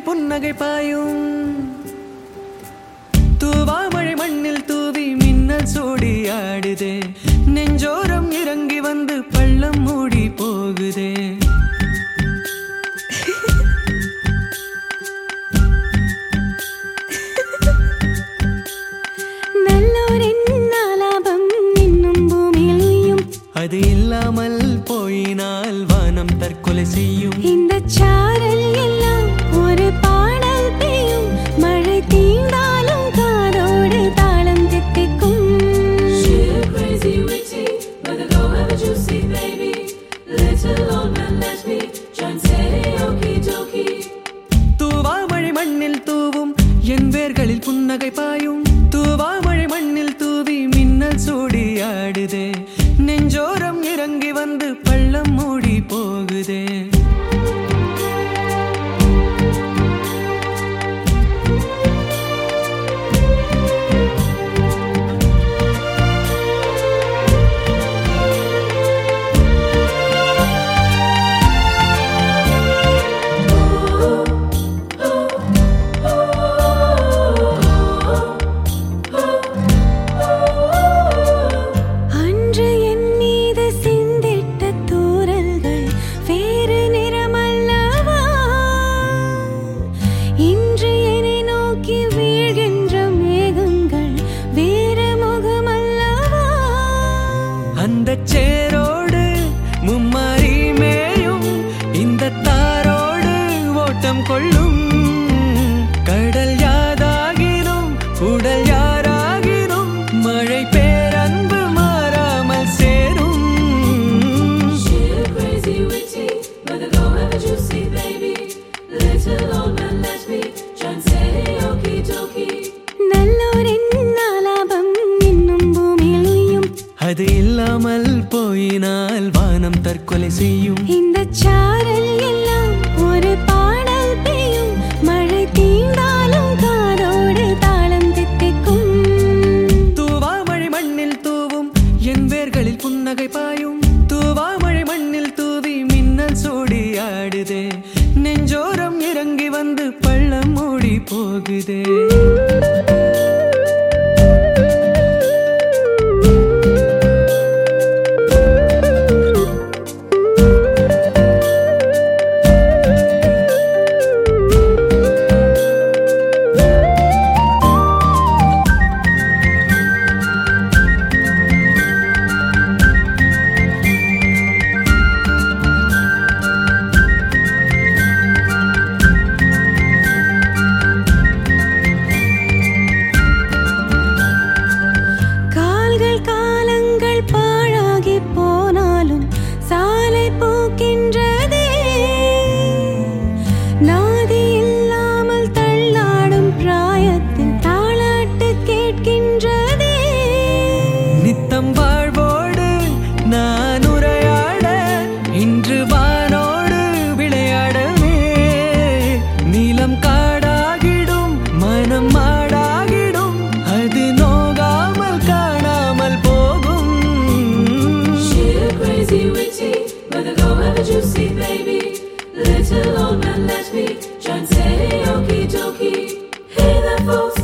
வேர்களில் புன்னகை பாயும் தூவாமழை மண்ணில் தூவி மின்னல் சூடி ஆடுதே நெஞ்சோரம் இறங்கி வந்து பள்ளம் மூடி போகுதே நல்லோரின் ஆலாபம் இன்னும் பூமியில் உய்யும் அது இல்லாமல் போயினால் வானம் தற்கொலை செய்யும் இந்த சாரல் எல்லாம் ஒரு பாடல் பெய்யும் மழை தீண்டாலும் காதோடு தாளம் தித்திக்கும் Sheer crazy witty, with a go have a juicy baby. Little old man, let me try and say okie dokie. தூவாமழை மண்ணில் தூவும் என் வேர்களில் புன்னகை பாயும் தூவாமழை மண்ணில் தூவி மின்னல் சூடி ஆடுதே நெஞ்சோரம் இறங்கி வந்து பள்ளம் மூடி போகுதே அன்று என் மீது சிந்திட்ட தூறல்கள் வேறு நிறமல்லவா இன்று என்னை நோக்கி வீழ்கின்ற மேகங்கள் வேறு முகமல்லவா அந்த சேரோடு மும்மாரி மேயும் இந்த தாரோடு ஓட்டம் கொள்ளும் கடல் யாதாகினும் உடல் யாராகினும் மழை பேரன்பு மாறாமல் சேரும் Sheer crazy witty, with a go have a juicy baby. Little old man, let me try and say okie dokie. நல்லோரின் ஆலாபம் இன்னும் பூமியில் உய்யும் அது இல்லாமல் போயினால் வானம் தற்கொலை செய்யும் இந்த சாரல் எல்லாம் ஒரு பாடல் பெய்யும் மழை தீண்டாலும் காதோடு தாளம் தித்திக்கும் தூவாமழை மண்ணில் தூவும் என் வேர்களில் புன்னகை பாயும் தூவாமழை மண்ணில் தூவி மின்னல் சூடி ஆடுதே நெஞ்சோரம் இறங்கி வந்து பள்ளம் மூடி போகுதே கால்கள் காலங்கள் பாழாகி போனாலும் சாலை போக்கின்றதே நாதி இல்லாமல் தள்ளாடும் பிராயத்தில் தாளாட்டு கேட்கின்றதே நித்தம் வாழ்வோடு நான் உரையாட இன்று வானோடு விளையாடவே நீலம் காடாகிடும் மனம் மாடாகிடும் அது நோகாமல் காணாமல் போகும் Sheer crazy witty, with a go have a juicy baby. Little old man, let me try and say okie dokie. Hey there, folks,